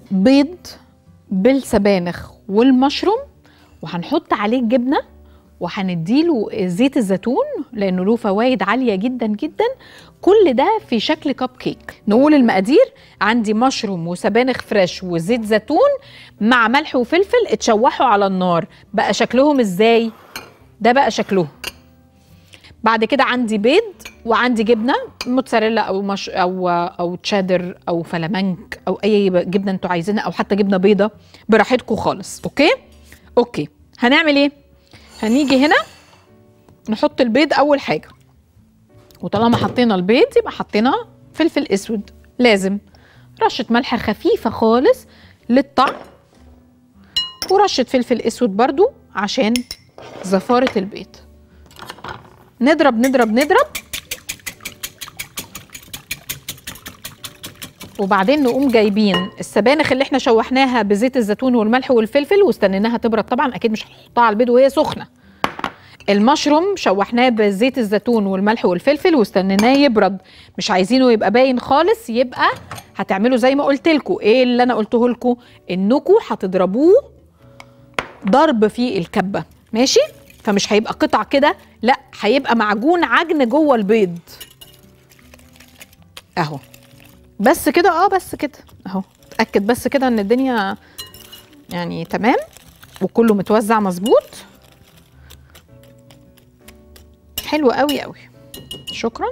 بيض بالسبانخ والمشروم وهنحط عليه الجبنه وهنديله زيت الزيتون لانه له فوائد عاليه جدا جدا كل ده في شكل كب كيك نقول المقادير عندي مشروم وسبانخ فريش وزيت زيتون مع ملح وفلفل اتشوحوا على النار بقى شكلهم ازاي ده بقى شكلهم بعد كده عندي بيض وعندي جبنه موتزاريلا او مش او او تشادر او فلامنك او اي جبنه انتوا عايزينها او حتى جبنه بيضه براحتكم خالص اوكي اوكي هنعمل ايه هنيجي هنا نحط البيض اول حاجه وطالما حطينا البيض يبقى حطينا فلفل اسود لازم رشه ملح خفيفه خالص للطعم ورشه فلفل اسود برضو عشان زفاره البيض نضرب نضرب نضرب وبعدين نقوم جايبين السبانخ اللي احنا شوحناها بزيت الزيتون والملح والفلفل واستنيناها تبرد طبعا اكيد مش هنحطها على البيض وهي سخنه المشروم شوحناه بزيت الزيتون والملح والفلفل واستنيناه يبرد مش عايزينه يبقى باين خالص يبقى هتعملوا زي ما قلت لكم ايه اللي انا قلته لكم انكم هتضربوه ضرب في الكبه ماشي فمش هيبقى قطع كده لا هيبقى معجون عجن جوه البيض اهو بس كده اه بس كده اهو اتاكد بس كده ان الدنيا يعني تمام وكله متوزع مظبوط حلو قوي قوي شكرا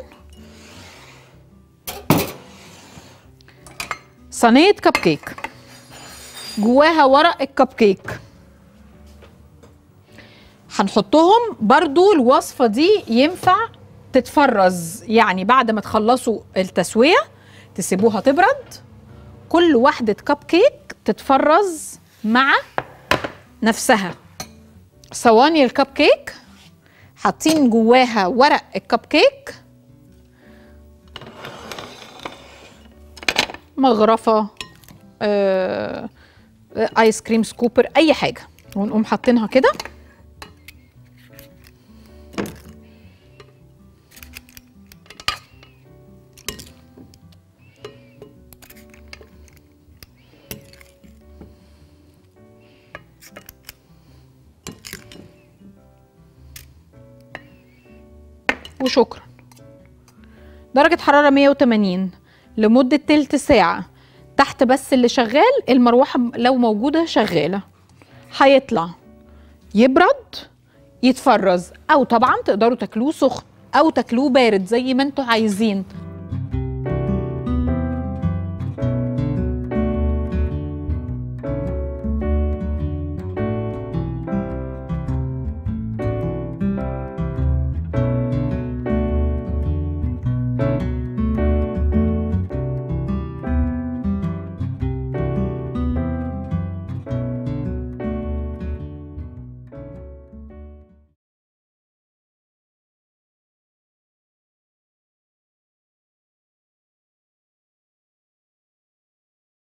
صينيه كب كيك جواها ورق الكب كيك هنحطهم برضو الوصفة دي ينفع تتفرز يعني بعد ما تخلصوا التسوية تسيبوها تبرد كل واحدة كب كيك تتفرز مع نفسها صواني الكب كيك حاطين جواها ورق الكب كيك مغرفة آه، ايس كريم سكوبر اي حاجة ونقوم حاطينها كده وشكرا درجة حرارة 180 لمدة تلت ساعة تحت بس اللي شغال المروحة لو موجودة شغالة هيطلع يبرد يتفرز او طبعا تقدروا تاكلوه سخن او تاكلوه بارد زي ما انتوا عايزين